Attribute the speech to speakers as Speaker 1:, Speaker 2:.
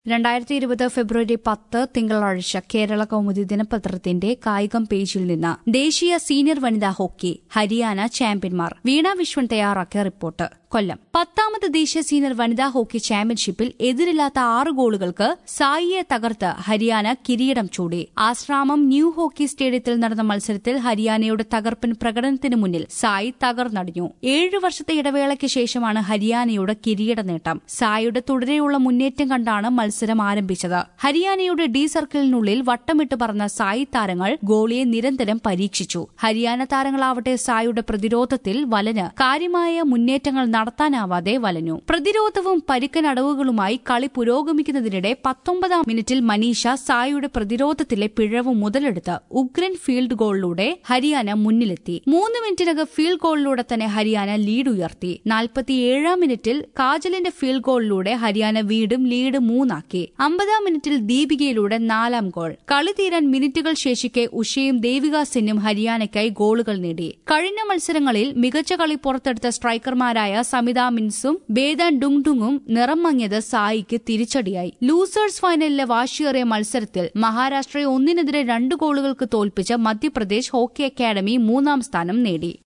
Speaker 1: രണ്ടായിരത്തി ഇരുപത് ഫെബ്രുവരി പത്ത് തിങ്കളാഴ്ച കേരള കൗമുദി ദിനപത്രത്തിന്റെ കായികം പേജിൽ നിന്ന് ദേശീയ സീനിയർ വനിതാ ഹോക്കി ഹരിയാന ചാമ്പ്യന്മാർ വീണ വിശ്വൻ തയ്യാറാക്കിയ റിപ്പോർട്ട് കൊല്ലം പത്താമത് ദേശീയ സീനിയർ വനിതാ ഹോക്കി ചാമ്പ്യൻഷിപ്പിൽ എതിരില്ലാത്ത ആറ് ഗോളുകൾക്ക് സായിയെ തകർത്ത് ഹരിയാന കിരീടം ചൂടി ആശ്രാമം ന്യൂ ഹോക്കി സ്റ്റേഡിയത്തിൽ നടന്ന മത്സരത്തിൽ ഹരിയാനയുടെ തകർപ്പൻ പ്രകടനത്തിന് മുന്നിൽ സായി തകർന്നടിഞ്ഞു ഏഴു വർഷത്തെ ഇടവേളയ്ക്ക് ശേഷമാണ് ഹരിയാനയുടെ കിരീട നേട്ടം സായിയുടെ തുടരെയുള്ള മുന്നേറ്റം കണ്ടാണ് മത്സരം ആരംഭിച്ചത് ഹരിയാനയുടെ ഡി സർക്കിളിനുള്ളിൽ വട്ടമിട്ട് പറന്ന സായി താരങ്ങൾ ഗോളിയെ നിരന്തരം പരീക്ഷിച്ചു ഹരിയാന താരങ്ങളാവട്ടെ സായിയുടെ പ്രതിരോധത്തിൽ വലന് കാര്യമായ മുന്നേറ്റങ്ങൾ നടത്താനാവാതെ വലഞ്ഞു പ്രതിരോധവും പരുക്കൻ അടവുകളുമായി കളി പുരോഗമിക്കുന്നതിനിടെ പത്തൊമ്പതാം മിനിറ്റിൽ മനീഷ സായിയുടെ പ്രതിരോധത്തിലെ പിഴവ് മുതലെടുത്ത് ഉഗ്രൻ ഫീൽഡ് ഗോളിലൂടെ ഹരിയാന മുന്നിലെത്തി മൂന്ന് മിനിറ്റിനകം ഫീൽഡ് ഗോളിലൂടെ തന്നെ ഹരിയാന ലീഡ് ഉയർത്തി നാൽപ്പത്തിയേഴാം മിനിറ്റിൽ കാജലിന്റെ ഫീൽഡ് ഗോളിലൂടെ ഹരിയാന വീണ്ടും ലീഡ് മൂന്നാക്കി അമ്പതാം മിനിറ്റിൽ ദീപികയിലൂടെ നാലാം ഗോൾ കളി തീരാൻ മിനിറ്റുകൾ ശേഷിക്കെ ഉഷയും ദേവിക സിന്നും ഹരിയാനയ്ക്കായി ഗോളുകൾ നേടി കഴിഞ്ഞ മത്സരങ്ങളിൽ മികച്ച കളി പുറത്തെടുത്ത സ്ട്രൈക്കർമാരായ സമിത മിൻസും ബേദാൻ ഡുങ്ഡുങ്ങും നിറം മങ്ങിയത് സായിക്ക് തിരിച്ചടിയായി ലൂസേഴ്സ് ഫൈനലിലെ വാശിയേറിയ മത്സരത്തിൽ മഹാരാഷ്ട്രയെ ഒന്നിനെതിരെ രണ്ട് ഗോളുകൾക്ക് തോൽപ്പിച്ച മധ്യപ്രദേശ് ഹോക്കി അക്കാദമി മൂന്നാം സ്ഥാനം നേടി